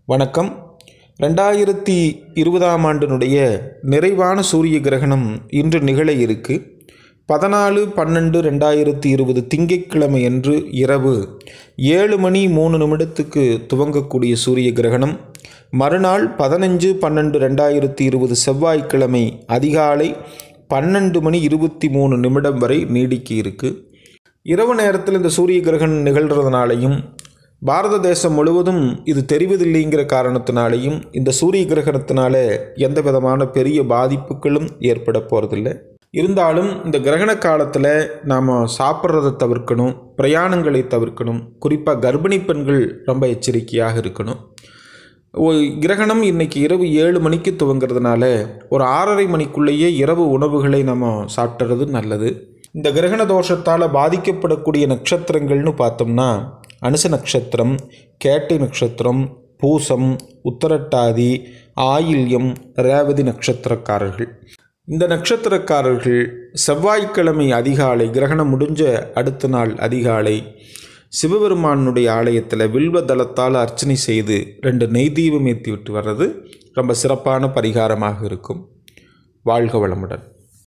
வணக்கம் ரெண்டாயிரத்தி இருபதாம் ஆண்டினுடைய நிறைவான சூரிய கிரகணம் இன்று நிகழ இருக்கு பதினாலு பன்னெண்டு ரெண்டாயிரத்தி இருபது திங்கட்கிழமை அன்று இரவு ஏழு மணி மூணு நிமிடத்துக்கு துவங்கக்கூடிய சூரிய கிரகணம் மறுநாள் பதினஞ்சு பன்னெண்டு ரெண்டாயிரத்தி இருபது செவ்வாய்க்கிழமை அதிகாலை பன்னெண்டு மணி இருபத்தி மூணு நிமிடம் வரை நீடிக்க இருக்கு இரவு நேரத்தில் இந்த சூரிய கிரகணம் நிகழ்கிறதுனாலையும் பாரத தேசம் முழுவதும் இது தெரிவதில்லைங்கிற காரணத்தினாலையும் இந்த சூரிய கிரகணத்தினால எந்த விதமான பெரிய பாதிப்புகளும் ஏற்பட போகிறதில்ல இருந்தாலும் இந்த கிரகண காலத்தில் நாம் சாப்பிட்றதை தவிர்க்கணும் பிரயாணங்களை தவிர்க்கணும் குறிப்பாக கர்ப்பிணி பெண்கள் ரொம்ப எச்சரிக்கையாக இருக்கணும் ஒ- கிரகணம் இன்னைக்கு இரவு ஏழு மணிக்கு துவங்கிறதுனால ஒரு ஆறரை மணிக்குள்ளேயே இரவு உணவுகளை நம்ம சாப்பிட்றது நல்லது இந்த கிரகண தோஷத்தால் பாதிக்கப்படக்கூடிய நட்சத்திரங்கள்னு பார்த்தோம்னா அனுச நட்சத்திரம் கேட்டை நட்சத்திரம் பூசம் உத்தரட்டாதி ஆயில்யம் ரேவதி நட்சத்திரக்காரர்கள் இந்த நட்சத்திரக்காரர்கள் செவ்வாய்க்கிழமை அதிகாலை கிரகணம் முடிஞ்ச அடுத்த நாள் அதிகாலை சிவபெருமானுடைய ஆலயத்தில் வில்வ தளத்தால் அர்ச்சனை செய்து ரெண்டு நெய் தீபம் ஏற்றி விட்டு வர்றது ரொம்ப சிறப்பான பரிகாரமாக இருக்கும் வாழ்க வளமுடன்